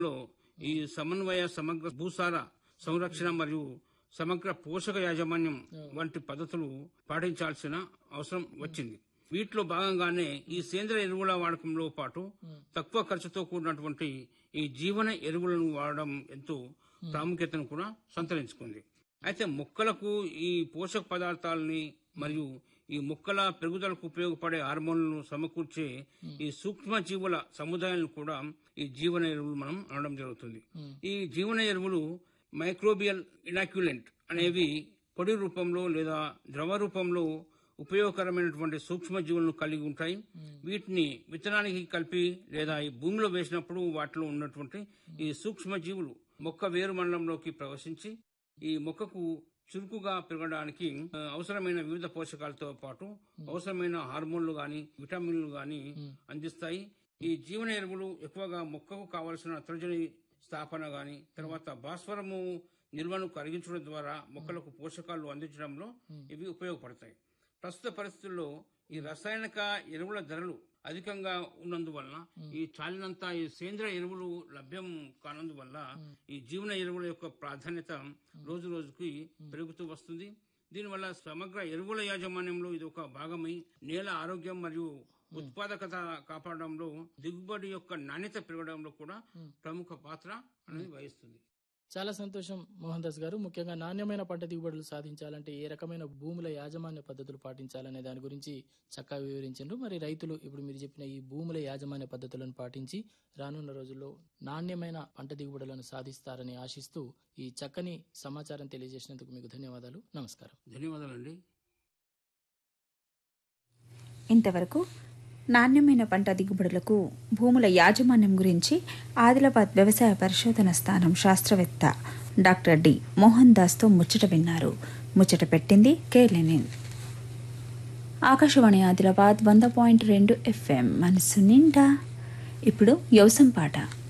లో ఈ సమన్వయ సమగ్ర భూసార సంరక్షణ మరియు సమగ్ర పోషక యాజమాన్యం వంటి పద్ధతులు పాటించాల్సిన అవసరం వచ్చింది వీటిలో భాగంగానే ఈ సేంద్రియ ఎరువుల వాడకంలో పాటు తక్కువ ఖర్చుతో కూడినటువంటి ఈ జీవన ఎరువులను వాడడం ఎంతో ప్రాముఖ్యతను కూడా సంతరించుకుంది అయితే మొక్కలకు ఈ పోషక పదార్థాలని మరియు ఈ మొక్కల పెరుగుదలకు ఉపయోగపడే హార్మోన్లను సమకూర్చే ఈ సూక్ష్మ జీవుల సముదాయాలను కూడా ఈ జీవన ఎరువులు మనం అనడం జరుగుతుంది ఈ జీవన ఎరువులు మైక్రోబియల్ ఇనాక్యులెంట్ అనేవి పొడి రూపంలో లేదా ద్రవ రూపంలో ఉపయోగకరమైనటువంటి సూక్ష్మ జీవులను కలిగి ఉంటాయి వీటిని విత్తనానికి కలిపి లేదా ఈ భూమిలో వేసినప్పుడు వాటిలో ఉన్నటువంటి ఈ సూక్ష్మ జీవులు మొక్క వేరు మండలంలోకి ప్రవేశించి ఈ మొక్కకు చురుకుగా పెరగడానికి ఆ, అవసరమైన వివిధ పోషకాలతో పాటు అవసరమైన హార్మోన్లు గాని విటమిన్లు గాని అందిస్తాయి ఈ జీవన ఎరువులు ఎక్కువగా మొక్కకు కావలసిన నత్రజని స్థాపన గాని తర్వాత భాస్వరము నిల్వను కరిగించడం ద్వారా మొక్కలకు పోషకాలు అందించడంలో ఇవి ఉపయోగపడతాయి ప్రస్తుత పరిస్థితుల్లో ఈ రసాయనిక ఎరువుల ధరలు అధికంగా ఉన్నందువలన ఈ చాలినంత ఈ సేంద్రియ ఎరువులు లభ్యం కానందువల్ల ఈ జీవన ఎరువుల యొక్క ప్రాధాన్యత రోజు రోజుకి పెరుగుతూ వస్తుంది దీనివల్ల సమగ్ర ఎరువుల యాజమాన్యంలో ఇది ఒక భాగమై నేల ఆరోగ్యం మరియు ఉత్పాదకత కాపాడడంలో దిగుబడి యొక్క నాణ్యత పెరగడంలో కూడా ప్రముఖ పాత్ర అనేది వహిస్తుంది చాలా సంతోషం మోహన్ దాస్ గారు ముఖ్యంగా నాణ్యమైన పంట దిగుబడులు సాధించాలంటే ఏ రకమైన భూముల యాజమాన్య పద్ధతులు పాటించాలనే దాని గురించి చక్కగా వివరించారు మరి రైతులు ఇప్పుడు మీరు చెప్పిన ఈ భూముల యాజమాన్య పద్ధతులను పాటించి రానున్న రోజుల్లో నాణ్యమైన పంట దిగుబడులను సాధిస్తారని ఆశిస్తూ ఈ చక్కని సమాచారం తెలియజేసినందుకు మీకు ధన్యవాదాలు నమస్కారం ధన్యవాదాలండి ఇంతవరకు నాణ్యమైన పంట దిగుబడులకు భూముల యాజమాన్యం గురించి ఆదిలాబాద్ వ్యవసాయ పరిశోధన స్థానం శాస్త్రవేత్త డాక్టర్ డి మోహన్ దాస్తో ముచ్చట విన్నారు ముచ్చట పెట్టింది కే లెనిన్ ఆకాశవాణి ఆదిలాబాద్ వంద పాయింట్ రెండు ఎఫ్ఎం మనసు నిండా ఇప్పుడు వ్యవసం పాట